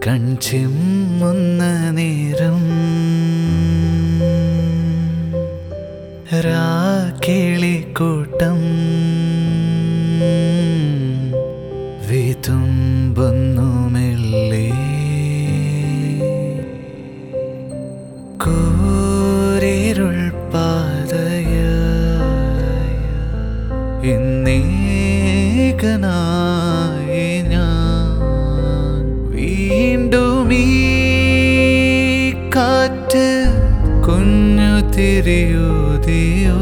കൺചിമ്മുന്ന നേരം രാക്കിളിക്കൂട്ടം വിതുമ്പുന്നു മെല്ലെ കൂരിരുൾ പാതയ ഇന്നേകനായി ഞാൻ വീണ്ടും ഈ കാറ്റ് കുഞ്ഞു തിരിയുതിയോ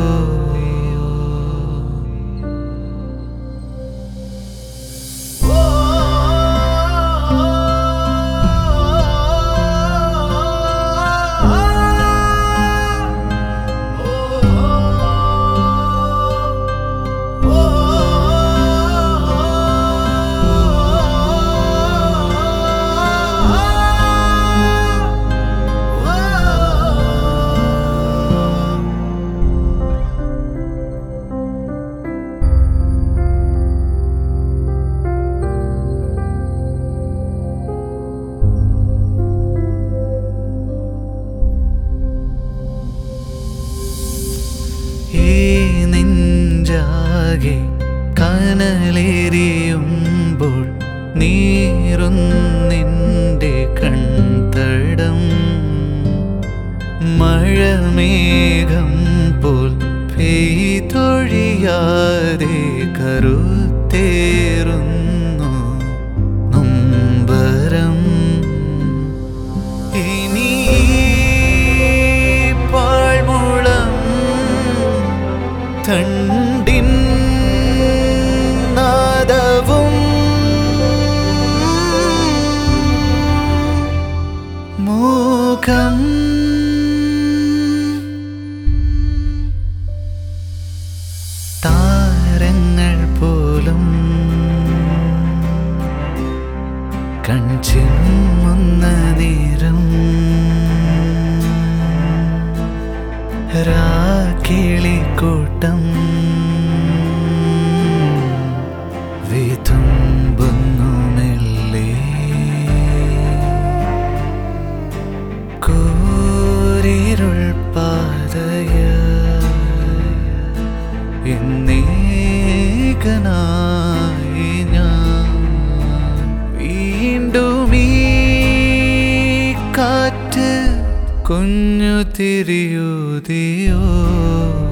ഈ നെഞ്ചാകെ കനലേറിയുമ്പോൾ നീറുന്നിൻ്റെ കൺതടം മഴമേഘം പോൽ പെയ്തൊഴിയാതെ കരുത്തേറുന്നു നൊമ്പരം ഇനി ഈ പാഴ്മുളം തണ്ടിൻ നാദവും മൂകം താരങ്ങൾ പോലും കൺചിമ്മുന്ന നേരം രാക്കിളിക്കൂട്ടം വിതുമ്പുന്നു മെല്ലെ കൂരിരുൾ പാതയ ഇന്നേകനായി ഞാൻ വീണ്ടും ഈ കാറ്റ് കുഞ്ഞു തിരിയുതിയോ